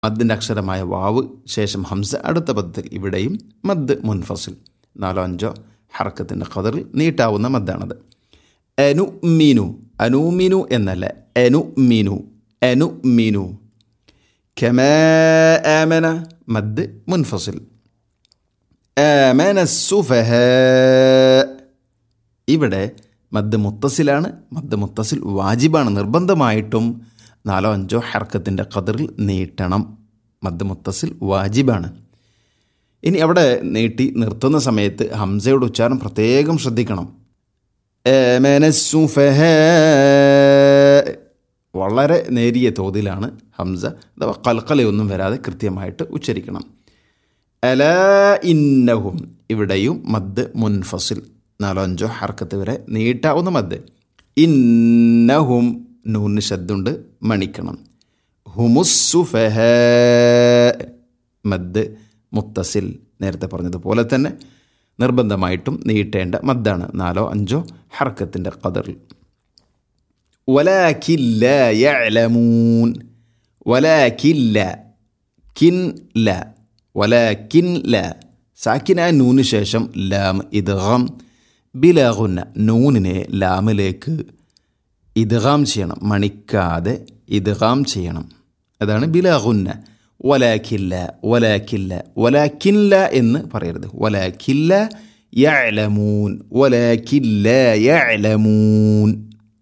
മദ്ദിൻ്റെ അക്ഷരമായ വാവ് ശേഷം ഹംസ അടുത്ത പദത്തിൽ ഇവിടെയും മദ് മുൻഫസിൽ നാലോ അഞ്ചോ ഹർക്കത്തിൻ്റെ ഖദറിൽ നീട്ടാവുന്ന മദ്ദാണത് അനു മീനു അനുമിനു എന്നല്ല അനു മീനു അനു മീനു കമ ആമന മദ് മുൻഫസിൽ ആമന സുഫഹ ഇവിടെ മദ് മുത്തസിലാണ് മദ് മുത്തസിൽ വാജിബാണ് നിർബന്ധമായിട്ടും നാലോ അഞ്ചോ ഹർക്കത്തിൻ്റെ ഖദറിൽ നീട്ടണം മദ് മുത്തസിൽ വാജിബാണ് ഇനി അവിടെ നീട്ടി നിർത്തുന്ന സമയത്ത് ഹംസയുടെ ഉച്ചാരണം പ്രത്യേകം ശ്രദ്ധിക്കണം ആമന സുഫഹ വളരെ നേരിയ തോതിലാണ് ഹംസ അഥവാ കൽക്കലയൊന്നും വരാതെ കൃത്യമായിട്ട് ഉച്ചരിക്കണം അല ഇന്നഹും ഇവിടെയും മദ് മുൻഫസിൽ നാലോ അഞ്ചോ ഹർക്കത്ത് വരെ നീട്ടാവുന്ന മദ് ഇന്നഹും നൂന് ശബ്ദുണ്ട് മണിക്കണം ഹുമുസുഫഹ മദ് മുത്തസിൽ നേരത്തെ പറഞ്ഞതുപോലെ തന്നെ നിർബന്ധമായിട്ടും നീട്ടേണ്ട മദ്ദാണ് നാലോ അഞ്ചോ ഹർക്കത്തിൻ്റെ കതറിൽ ولكن لا يعلمون ولكن لا കിൻ ല വലാക്കിൻ ല സാക്കിന നൂന് ശേഷം ലാം ഇദ്ഗാം ബിലാഗുന്ന നൂനിനെ ലാമിലേക്ക് ഇദ്ഗാം ചെയ്യണം മണിക്കാതെ ഇദ്ഗാം ചെയ്യണം അതാണ് ബിലാഗുന്ന വലാക്കില്ല വലാക്കില്ല വലാക്കില്ല എന്ന് പറയരുത് വലാക്കില്ല യഅലമൂൻ വലാക്കില്ല യഅലമൂൻ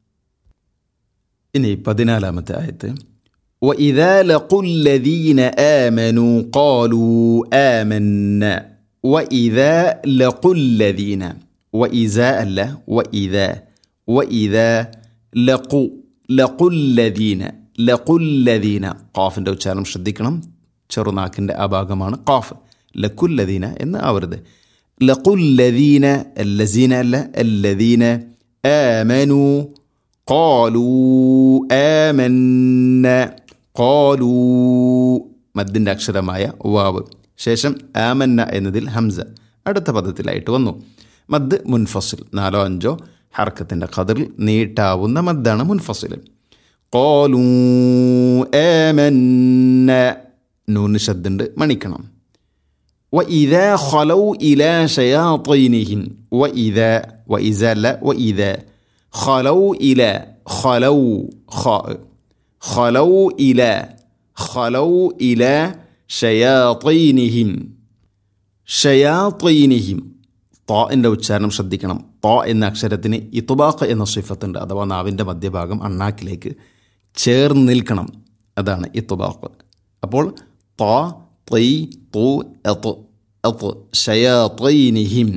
ഇനി പതിനാലാമത്തെ ആയത്ത് وإذا لقوا الذين آمنوا قالوا آمنا وإذا لقوا الذين وإذا ألا وإذا وإذا لقوا لقوا الذين لقوا الذين قافിൻ്റെ ഉച്ചാരണം ശ്രദ്ധിക്കണം ചെറുനാക്കിൻ്റെ ആ ഭാഗമാണ് ഖാഫ് ലക്കുല്ലദീന എന്ന് ആവരുത് ലക്കുല്ലദീന അല്ലസീന അല്ല അല്ലദീന ആമനു قالوا آمنا قالوا മദ്ദിൻ്റെ അക്ഷരമായ വാവ് ശേഷം ആമന്ന എന്നതിൽ ഹംസ അടുത്ത പദത്തിലായിട്ട് വന്നു മദ് മുൻഫസിൽ നാലോ അഞ്ചോ ഹർക്കത്തിൻ്റെ ഖദറിൽ നീട്ടാവുന്ന മദ്ദാണ് മുൻഫസിൽ قالوا آمنا നൂന് ശബ്ദുണ്ട് മണിക്കണം وإذا خلوا إلى شياطينهم وإذا وإذا لا وإذا خلوا إلى خلوا خاء خلوا إلى خلوا إلى شياطينهم ഷയാത്തീനിഹിം താഇൻ്റെ ഉച്ചാരണം ശ്രദ്ധിക്കണം താ എന്ന അക്ഷരത്തിന് ഇത്തുബാഖ് എന്ന സിഫത്തുണ്ട് അഥവാ നാവിൻ്റെ മധ്യഭാഗം അണ്ണാക്കിലേക്ക് ചേർന്ന് നിൽക്കണം അതാണ് ഇത്തുബാഖ് അപ്പോൾ താ തൈ തു എത്ത് എത്ത് ഷയാത്തീനിഹിം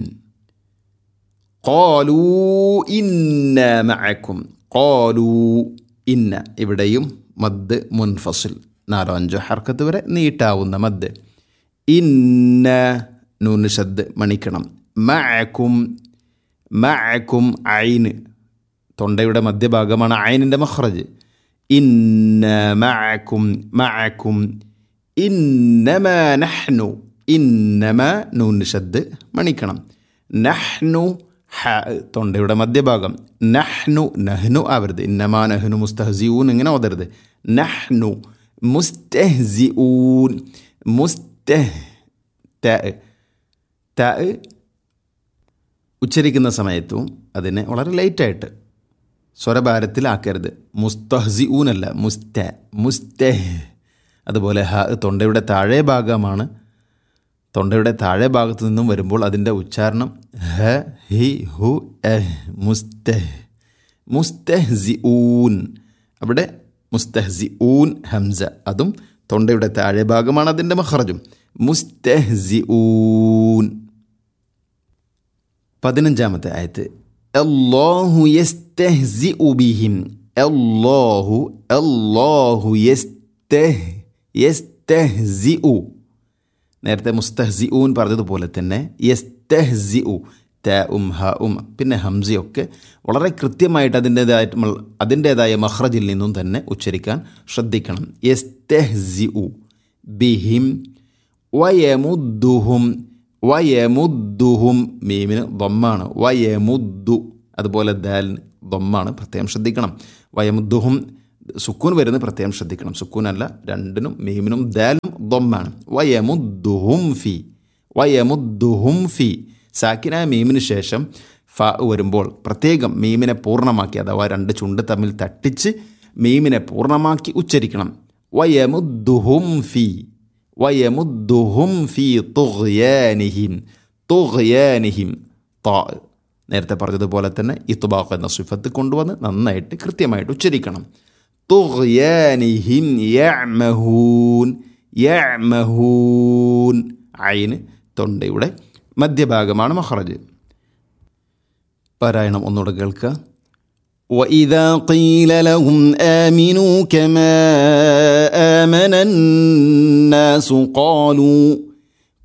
قالوا إنا معكم قالوا ഇന്ന ഇവിടെയും മദ് മുൻഫസിൽ നാലോ അഞ്ചോ ഹർക്കത്ത് വരെ നീട്ടാവുന്ന മദ് ഇന്ന നൂന് ശദ് മണിക്കണം മഅക്കും മഅക്കും ഐന് തൊണ്ടയുടെ മധ്യഭാഗമാണ് ഐനിൻ്റെ മഖ്റജ് ഇന്ന മഅക്കും മഅക്കും ഇന്നമ നഹ്നു ഇന്നമ നൂന് ശദ് മണിക്കണം നഹ്നു ഹ തൊണ്ടയുടെ മധ്യഭാഗം നഹ്നു നഹ്നു ആവരുത് ഇന്നമാ നഹ്നു മുസ്തഹസിഊൻ ഇങ്ങനെ ഓതരുത് നഹ്നു മുസ്തഹ്സിഊൻ മുസ്തഹ് ത ത ഉച്ചരിക്കുന്ന സമയത്തും അതിനെ വളരെ ലൈറ്റായിട്ട് സ്വരഭാരത്തിലാക്കരുത് മുസ്തഹ്സി ഊനല്ല മുസ്ത മുസ്തഹ് അതുപോലെ ഹ തൊണ്ടയുടെ താഴെ ഭാഗമാണ് തൊണ്ടയുടെ താഴെ ഭാഗത്തു നിന്നും വരുമ്പോൾ അതിൻ്റെ ഉച്ചാരണം ഹ ഹി ഹു എഹ് മുസ്തഹ് മുസ്തഹ്സി ഊൻ അവിടെ മുസ്തഹ്സി ഊൻ ഹംസ അതും തൊണ്ടയുടെ താഴെ ഭാഗമാണ് അതിൻ്റെ മഹ്റജും മുസ്തഹ്സി ഊൻ പതിനഞ്ചാമത്തെ ആയത്ത് അല്ലാഹു യസ്തഹ്സി ബിഹിം അല്ലാഹു അല്ലാഹു യസ്തഹ് യസ്തഹ്സി നേരത്തെ മുസ്തഹ്സി ഊൻ പറഞ്ഞതുപോലെ തന്നെ യസ്തഹ്സി ഉ ത ഉം ഹ ഉം പിന്നെ ഹംസയൊക്കെ വളരെ കൃത്യമായിട്ട് അതിൻ്റേതായിട്ട് അതിൻ്റേതായ മഹ്റജിൽ നിന്നും തന്നെ ഉച്ചരിക്കാൻ ശ്രദ്ധിക്കണം യസ്തഹ്സി ഉ ബിഹിം വയമുദ്ദുഹും വയമുദ്ദുഹും മീമിന് ദമ്മാണ് വയമുദ്ദു അതുപോലെ ദാലിന് ദമ്മാണ് പ്രത്യേകം ശ്രദ്ധിക്കണം വയമുദ്ദുഹും സുക്കൂൻ വരുന്നത് പ്രത്യേകം ശ്രദ്ധിക്കണം സുക്കൂനല്ല രണ്ടിനും മീമിനും ദാലിനും ദൊമ്മാണ് വയമുദ്ദുഹും ഫി വയമുദ്ദുഹും ഫി സാക്കിനായ മീമിന് ശേഷം ഫ വരുമ്പോൾ പ്രത്യേകം മീമിനെ പൂർണ്ണമാക്കി അഥവാ രണ്ട് ചുണ്ട് തമ്മിൽ തട്ടിച്ച് മീമിനെ പൂർണ്ണമാക്കി ഉച്ചരിക്കണം വയമുദ്ദുഹും ഫി വയമുദ്ദുഹും ഫി തുഗ്യാനിഹിം തുഗ്യാനിഹിം താ നേരത്തെ പറഞ്ഞതുപോലെ തന്നെ ഇത്തുബാഖ് എന്ന സിഫത്ത് കൊണ്ടുവന്ന് നന്നായിട്ട് കൃത്യമായിട്ട് ഉച്ചരിക്കണം തുഗ്യാനിഹിം യഅ്മഹൂൻ യഅ്മഹൂൻ ഐന് തൊണ്ടയുടെ മധ്യഭാഗമാണ് മഹ്റജ് പാരായണം ഒന്നുകൂടെ കേൾക്കുക وإذا قيل لهم آمنوا كما آمن الناس قالوا